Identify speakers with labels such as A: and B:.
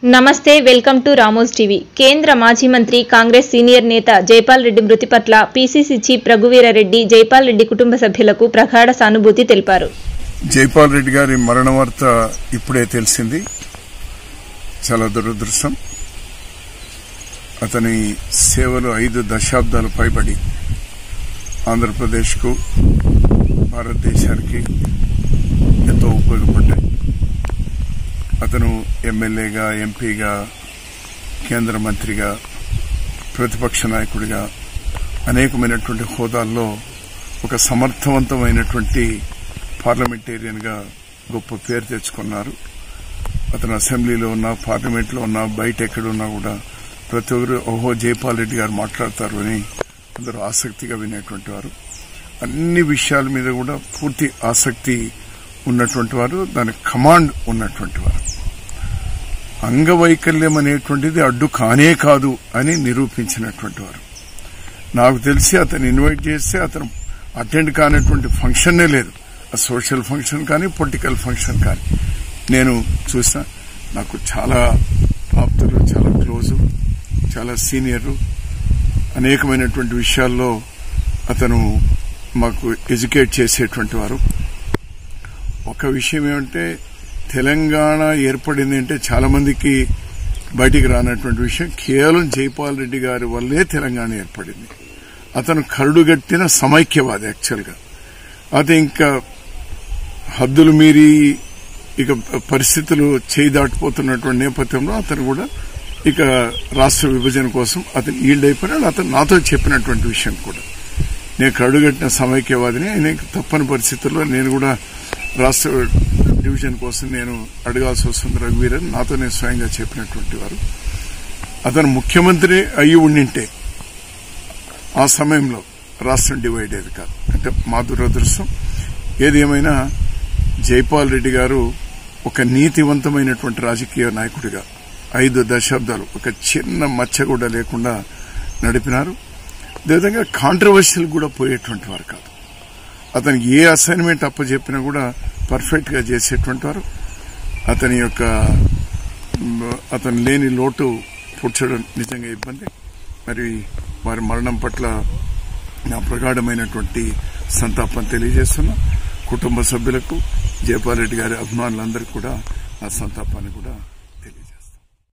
A: నమస్తే welcome to Ramos TV కేంద్ర మాజీ మంత్రి కాంగ్రెస్ సీనియర్ నేత జైపాల్ రెడ్డి మృతి పట్ల పీసీసీ చీఫ్ రఘువీరారెడ్డి జైపాల్ రెడ్డి కుటుంబ సభ్యులకు ప్రగాఢ సానుభూతి తెలిపారు
B: జైపాల్ రెడ్డి గారి మరణ వార్త ఇప్పుడే తెలిసింది చాలా దురదృష్టం అతని సేవలు ఐదు దశాబ్దాలు పైబడి ఆంధ్రప్రదేశ్కు భారతదేశానికి ఎంతో ఉపయోగపడ్డాయి అతను ఎమ్మెల్యేగా ఎంపీగా కేంద్ర మంత్రిగా ప్రతిపక్ష నాయకుడిగా అనేకమైనటువంటి హోదాల్లో ఒక సమర్థవంతమైనటువంటి పార్లమెంటేరియన్ గా గొప్ప పేరు తెచ్చుకున్నారు అతను అసెంబ్లీలో ఉన్నా పార్లమెంట్లో ఉన్నా బయట ఎక్కడున్నా కూడా ప్రతి ఒక్కరు ఓహో జైపాల్ రెడ్డి గారు మాట్లాడతారు అని అందరూ ఆసక్తిగా వినేటువంటి వారు అన్ని విషయాల మీద కూడా పూర్తి ఆసక్తి ఉన్నటువంటి వారు దాని కమాండ్ ఉన్నటువంటి వారు అంగవైకల్యం అనేటువంటిది అడ్డు కానే కాదు అని నిరూపించినటువంటి వారు నాకు తెలిసి అతను ఇన్వైట్ చేస్తే అతను అటెండ్ కానటువంటి ఫంక్షన్నే లేదు ఆ సోషల్ ఫంక్షన్ కానీ పొలిటికల్ ఫంక్షన్ కానీ నేను చూసా నాకు చాలా ఆప్తులు చాలా క్లోజు చాలా సీనియర్ అనేకమైనటువంటి విషయాల్లో అతను మాకు ఎడ్యుకేట్ చేసేటువంటి వారు ఒక విషయం ఏమంటే తెలంగాణ ఏర్పడింది అంటే చాలా మందికి బయటికి రానటువంటి విషయం కేవలం జైపాల్ రెడ్డి గారి వల్లే తెలంగాణ ఏర్పడింది అతను కరుడుగట్టిన సమైక్యవాది యాక్చువల్గా అది ఇంకా హద్దులు మీరి ఇక పరిస్థితులు చేయి దాటిపోతున్నటువంటి నేపథ్యంలో అతను కూడా ఇక రాష్ట్ర విభజన కోసం అతను ఈల్డ్ అయిపోయినాడు అతను నాతో చెప్పినటువంటి విషయం కూడా నేను కడుగట్టిన సమైక్యవాదిని ఆయన తప్పని పరిస్థితుల్లో నేను కూడా రాష్ట్ర డివిజన్ కోసం నేను అడగాల్సి వస్తుంది రఘువీరన్ నాతో నేను స్వయంగా చెప్పినటువంటి వారు అతను ముఖ్యమంత్రి అయ్యి ఉండింటే ఆ సమయంలో రాష్ట్రం డివైడ్ అయ్యేది కాదు అంటే మా దురదృష్టం ఏది ఏమైనా జైపాల్ రెడ్డి గారు ఒక నీతివంతమైనటువంటి రాజకీయ నాయకుడిగా ఐదు దశాబ్దాలు ఒక చిన్న మచ్చ కూడా లేకుండా నడిపినారు అదేవిధంగా కాంట్రవర్షియల్ కూడా పోయేటువంటి వారు కాదు అతనికి ఏ అసైన్మెంట్ అప్పచెప్పినా కూడా పర్ఫెక్ట్ గా చేసేటువంటి వారు అతని యొక్క అతను లేని లోటు పుడ్చడం నిజంగా ఇబ్బంది మరి వారి మరణం పట్ల నా ప్రగాఢమైనటువంటి సంతాపం తెలియజేస్తున్నా కుటుంబ సభ్యులకు జయపాల్ రెడ్డి గారి అభిమానులందరికీ కూడా నా సంతాపాన్ని కూడా